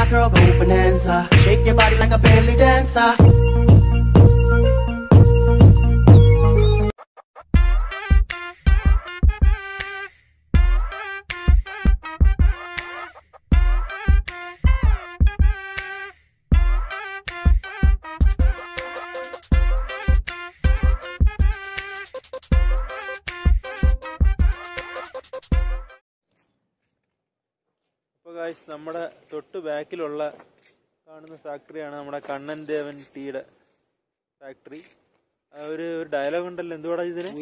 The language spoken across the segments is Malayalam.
girl, go bonanza. Shake your body like a belly dancer. അപ്പോൾ ഗായ്സ് നമ്മുടെ തൊട്ട് ബാക്കിലുള്ള കാണുന്ന ഫാക്ടറിയാണ് നമ്മുടെ കണ്ണൻ ദേവൻ ടീയുടെ ഫാക്ടറി ഒരു ഒരു ഡയലോഗ് ഉണ്ടല്ലോ എന്തുവാടാ ഇതിന്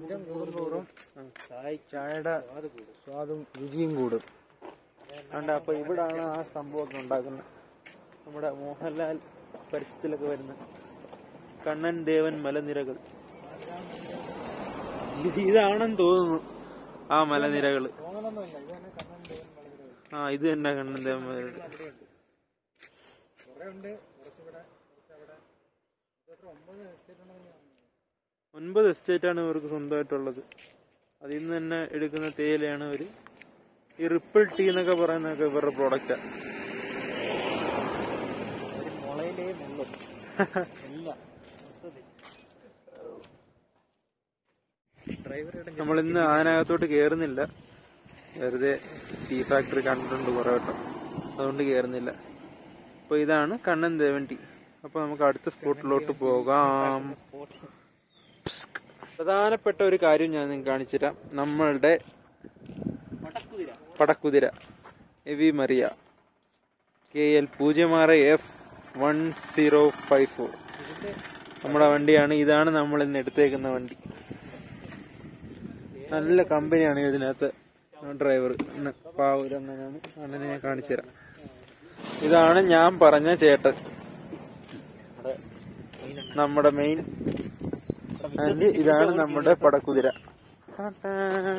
ചായയുടെ സ്വാദും രുചിയും കൂടും ഉണ്ട് അപ്പൊ ഇവിടാണ് ആ സംഭവമൊക്കെ ഉണ്ടാക്കുന്നത് നമ്മുടെ മോഹൻലാൽ പരസ്യത്തിലൊക്കെ വരുന്ന കണ്ണൻ ദേവൻ മലനിരകൾ ഇത് ഇതാണെന്ന് തോന്നുന്നു ആ മലനിരകള് ആ ഇത് തന്നെ കണ്ണൻ ദേവൻ മലനിരകൾ ഒൻപത് എസ്റ്റേറ്റ് ആണ് ഇവർക്ക് സ്വന്തമായിട്ടുള്ളത് അതിൽ നിന്ന് തന്നെ എടുക്കുന്ന തേയിലയാണ് ഇവര് ഈ റിപ്പിൾ ടീ എന്നൊക്കെ പറയുന്നതൊക്കെ ഇവരുടെ പ്രോഡക്റ്റാ മുളയിലേ മുള്ളും എല്ലാം ഡ്രൈവറുടെ നമ്മൾ ഇന്ന് അതിനകത്തോട്ട് കേറുന്നില്ല വെറുതെ ടീ ഫാക്ടറി കണ്ടിട്ടുണ്ട് കുറെ വട്ടം അതുകൊണ്ട് കേറുന്നില്ല അപ്പൊ ഇതാണ് കണ്ണൻ ദേവൻ ടീ അപ്പൊ നമുക്ക് അടുത്ത സ്പോട്ടിലോട്ട് പോകാം പ്രധാനപ്പെട്ട ഒരു കാര്യം ഞാൻ നിങ്ങൾക്ക് കാണിച്ചുതരാം നമ്മളുടെ പടക്കുതിര എവി മറിയ കെ എൽ പൂജ്യം ആറ് F one zero five four നമ്മുടെ വണ്ടിയാണ് ഇതാണ് നമ്മൾ ഇന്ന് എടുത്തേക്കുന്ന വണ്ടി നല്ല കമ്പനിയാണ് ഇതിനകത്ത് ഡ്രൈവർ പാവൂരണ്ണനാണ് അണ്ണനെ ഞാൻ കാണിച്ചു തരാം ഇതാണ് ഞാൻ പറഞ്ഞ ചേട്ടൻ നമ്മുടെ മെയിൻ ആൻഡ് ഇതാണ് നമ്മുടെ പടക്കുതിര ടാറ്റാ.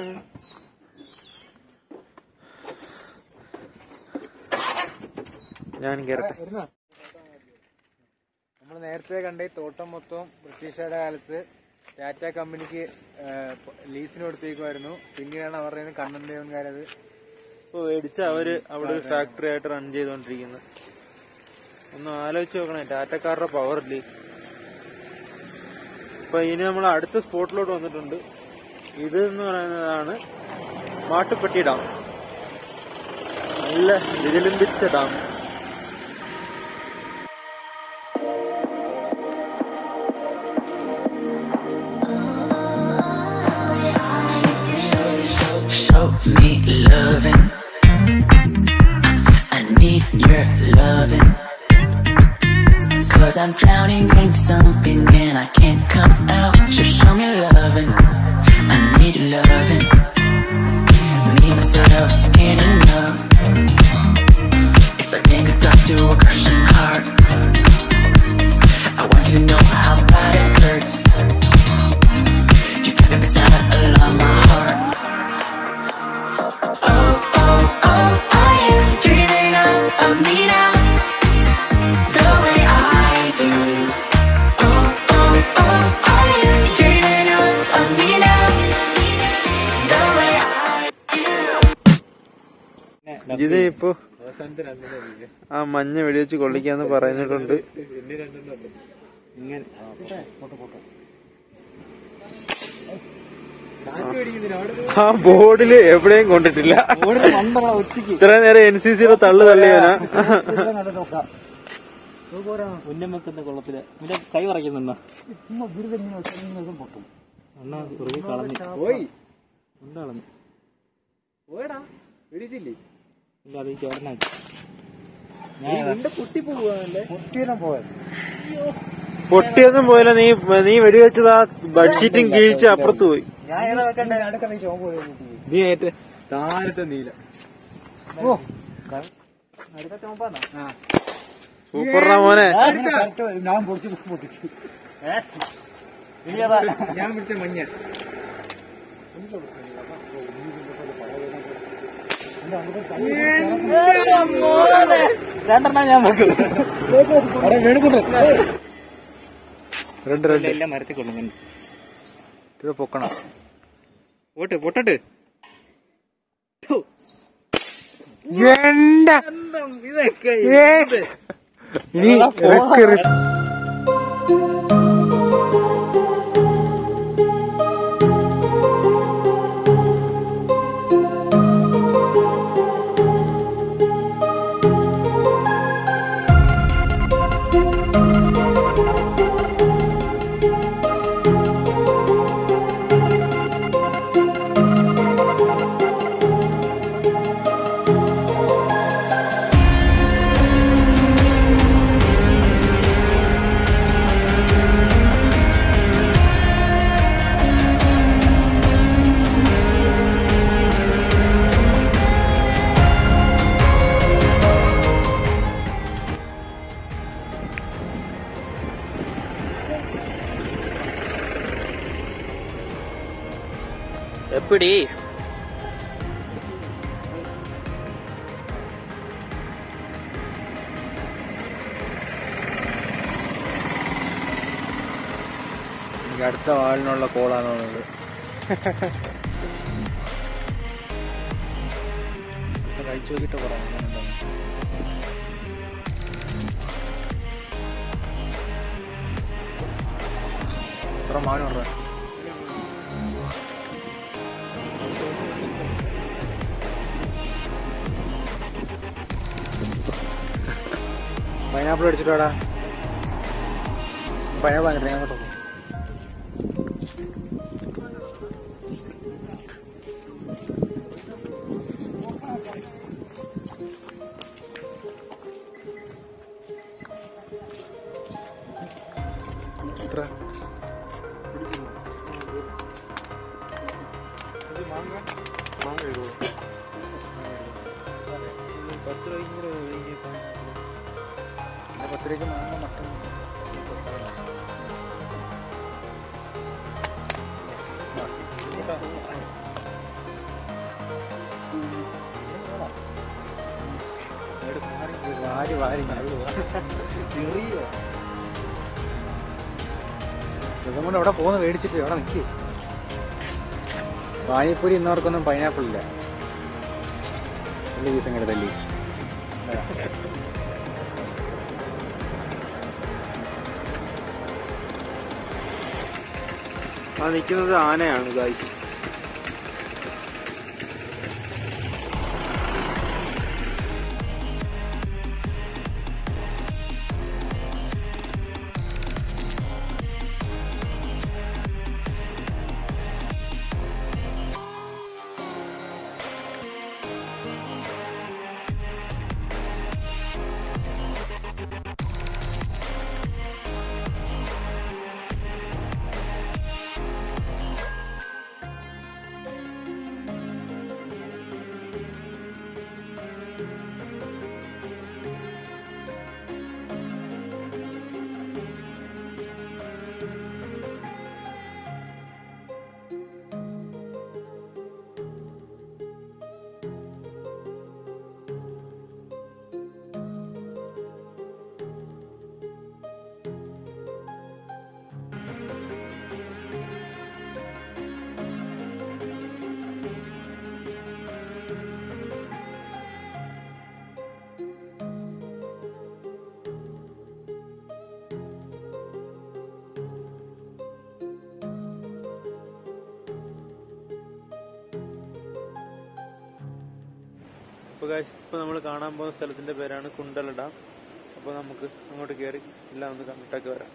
ഞാൻ കയറട്ടെ നമ്മൾ നേരത്തെ കണ്ട ഈ തോട്ടം മൊത്തം ബ്രിട്ടീഷുകാരുടെ കാലത്ത് ടാറ്റ കമ്പനിക്ക് ലീസിന് കൊടുത്തേക്കുമായിരുന്നു പിന്നീടാണ് അവരുടെ കയ്യിൽ നിന്ന് കണ്ണൻ ദേവൻകാരത് ഇപ്പൊ മേടിച്ച അവര് അവിടെ ഒരു ഫാക്ടറി ആയിട്ട് റൺ ചെയ്തോണ്ടിരിക്കുന്നത് ഒന്ന് ആലോചിച്ച് നോക്കണേ ടാറ്റക്കാരുടെ പവറില്ലേ ഇപ്പൊ ഇനി നമ്മൾ അടുത്ത സ്പോട്ടിലോട്ട് വന്നിട്ടുണ്ട് ഇത് എന്ന് പറയുന്നതാണ് മാട്ടുപ്പെട്ടി ഡാം നല്ല വിരലിമ്പിച്ച dam Show me loving. I need your loving. Cause I'm drowning in something and I can't come out. Just show me loving. I need your loving. Me, myself, ain't enough. Expecting a thought to a crushing heart. I want you to know how bad it hurts. You got me beside along my heart. Oh, oh, oh, are you dreaming of, of me now? The way I do. Oh, oh, oh, are you dreaming of, of me now? The way I ഇത് ഇപ്പൊ അവസാനത്തെ രണ്ടിനെ ആ മഞ്ഞ വെടിവെച്ച് കൊള്ളിക്കാന്ന് പറഞ്ഞിട്ടുണ്ട് എന്നെ രണ്ടെണ്ണം ഇങ്ങനെ ഫോട്ടോ ഫോട്ടോ കാറ്റ് പിടിക്കുന്നില്ല അവിടെ ആ ബോർഡില് എവിടെയും കൊണ്ടിട്ടില്ല ഒറ്റയ്ക്ക് ഇത്ര നേരം എൻ സി സിയുടെ തള്ളു തള്ളിയവനാ ഉന്നമക്കുന്ന കൊള്ളത്തില് നിന്റെ കൈ പറയ്ക്കുന്നുണ്ടോ അണ്ണാ വെറുതെ കളഞ്ഞു പോയി ഉണ്ടാളഞ്ഞു പോയടാ പിടിച്ചില്ലേ ഇല്ല അത് ഈ ചേട്ടനാക്കി ഞാൻ പൊട്ടി പോവാല്ലേ പൊട്ടിയെല്ലാം പോയത് പൊട്ടിയൊന്നും പോയില്ല നീ നീ വെടിവെച്ചത് ആ ബെഡ്ഷീറ്റും കീഴ്ച്ച് അപ്പുറത്ത് പോയി ഞാൻ ഏതാ വെക്കണ്ടേ അടുക്ക നീ ചോമ്പ് നീ ഏറ്റ താരത്തെ നീല ഓ അടുത്ത ചോമ്പാന്നാ സൂപ്പറാ മോനെ ഞാൻ പൊടിച്ച് പൊട്ടിച്ചു ഞാൻ പിടിച്ച മഞ്ഞ രണ്ടെണ്ണം ഞാൻ രണ്ട് രണ്ട് എല്ലാം മരത്തിൽ കൊള്ളുന്നു ഇത് പൊക്കണം പോട്ട് പൊട്ടട്ട് എന്റെ ഇതൊക്കെ ഏ. ഇനി റിസ്ക് റിസ്ക് എപ്പിടി എനിക്ക് അടുത്ത വാളിനുള്ള കോളാണ് തോന്നുന്നത് കഴിച്ചു നോക്കിട്ട് പറയാം എങ്ങനെയുണ്ടെന്ന്. എത്ര മാനുണ്ട് പൈനാപ്പിൾ അടിച്ചിട്ടാടാ പൈനാപ്പിൾ അങ്ങനെ അങ്ങോട്ട് പോ. എത്ര പത്ത് രൂപയ്ക്കും കൂടെ ഒഴുകിയപ്പോൾ പിന്നെ പത്ത് രൂപയ്ക്ക് മാങ്ങ മട്ടൻ വാരി വാരി ഇതും കൊണ്ട് എവിടെ പോകുന്നു മേടിച്ചിട്ട് എവിടെ നിൽക്കി പാനിപ്പൂരി ഇന്നവർക്കൊന്നും പൈനാപ്പിൾ ഇല്ല വലിയ ദിവസം തല്ലി ആ നിൽക്കുന്നത് ആനയാണ് ഗായ്സ് അപ്പോൾ ഗായ്സ് ഇപ്പോൾ നമ്മൾ കാണാൻ പോകുന്ന സ്ഥലത്തിന്റെ പേരാണ് കുണ്ടല ഡാം അപ്പോൾ നമുക്ക് അങ്ങോട്ട് കയറി എല്ലാം ഒന്ന് കണ്ടിട്ടൊക്കെ വരാം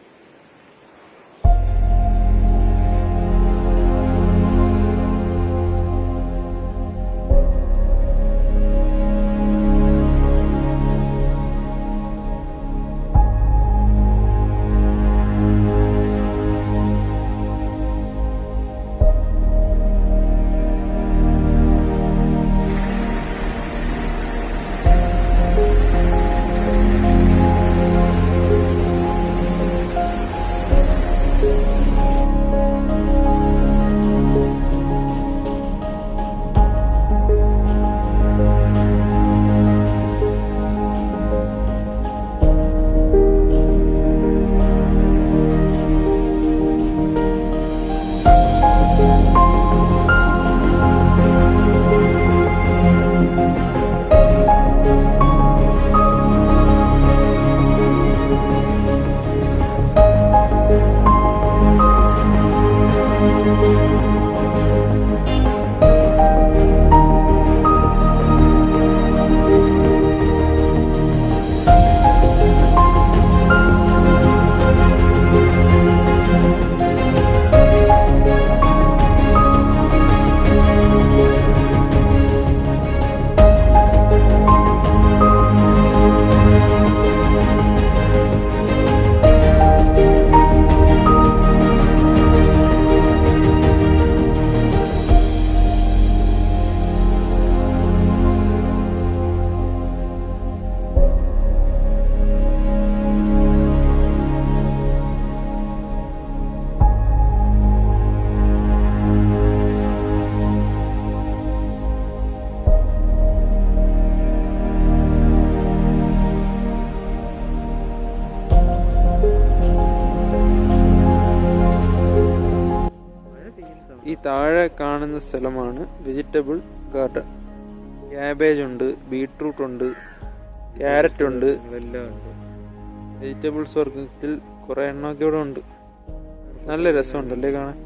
താഴെ കാണുന്ന സ്ഥലമാണ് വെജിറ്റബിൾ ഗാർഡൻ ക്യാബേജ് ഉണ്ട് ബീട്രൂട്ട് ഉണ്ട് ക്യാരറ്റ് ഉണ്ട് എല്ലാം ഉണ്ട് വെജിറ്റബിൾസ് വർഗത്തിൽ കുറെ എണ്ണമൊക്കെ ഇവിടെ ഉണ്ട് നല്ല രസമുണ്ടല്ലേ കാണാൻ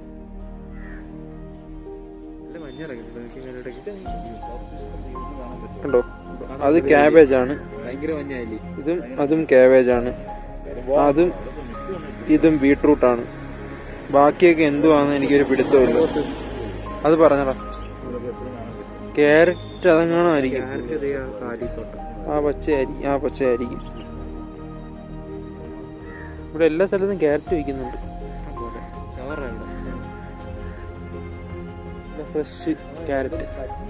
നല്ല മഞ്ഞ ഇറങ്ങിയിട്ടുണ്ട് എനിക്ക് ഇങ്ങനെ ഇടയ്ക്ക് കണ്ടോ അത് ക്യാബേജ് ആണ് ഭയങ്കര മഞ്ഞായില്ലേ ഇതും അതും ക്യാബേജ് ആണ് അതും ഇതും ബീട്രൂട്ട് ആണ് ബാക്കിയൊക്കെ എന്തുവാന്ന് എനിക്കൊരു പിടുത്തമില്ല അത് പറഞ്ഞടാ ക്യാരറ്റ് അതെങ്ങാണോ ആയിരിക്കും കാലിത്തോട്ടം ആ പച്ചയായിരിക്കും ആ പച്ചയായിരിക്കും ഇവിടെ എല്ലാ സ്ഥലത്തും ക്യാരറ്റ് വയ്ക്കുന്നുണ്ട് ചവറ ഫ്രഷ് ക്യാരറ്റ്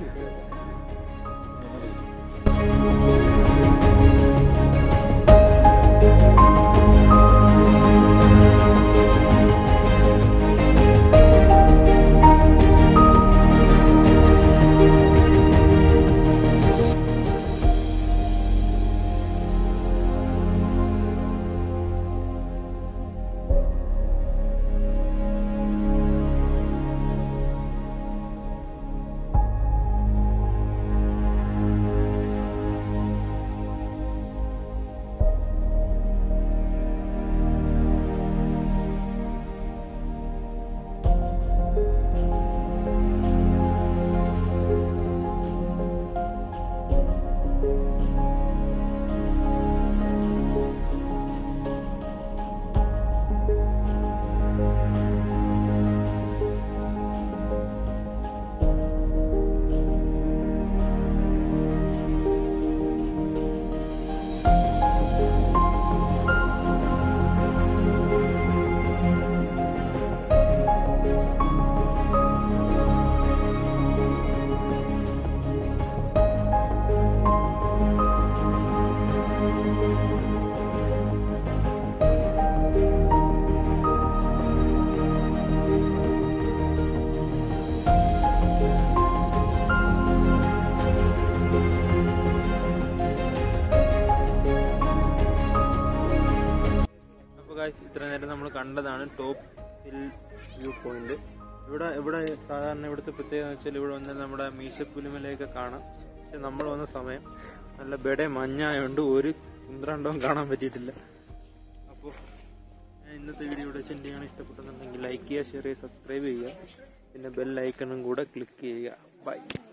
അപ്പോൾ ഗായ്സ് ഇത്ര നേരം നമ്മൾ കണ്ടതാണ് ടോപ്പ് ഹിൽ വ്യൂ പോയിന്റ് ഇവിടെ ഇവിടെ സാധാരണ ഇവിടുത്തെ പ്രത്യേകത എന്ന് വെച്ചാൽ ഇവിടെ വന്നാൽ നമ്മുടെ മീശപ്പുലിമലയൊക്കെ കാണാം പക്ഷെ നമ്മൾ വന്ന സമയം നല്ല ബെടെ മഞ്ഞായതുകൊണ്ട് ഒരു കുന്ത്രണ്ടവും കാണാൻ പറ്റിയിട്ടില്ല അപ്പോൾ ഞാൻ ഇന്നത്തെ വീഡിയോ ഇവിടെ വെച്ച് എന്തെങ്കിലും ഇഷ്ടപ്പെട്ടെന്നുണ്ടെങ്കിൽ ലൈക്ക് ചെയ്യുക ഷെയർ ചെയ്യുക സബ്സ്ക്രൈബ് ചെയ്യുക പിന്നെ ബെൽ ഐക്കണും കൂടെ ക്ലിക്ക് ചെയ്യുക ബൈ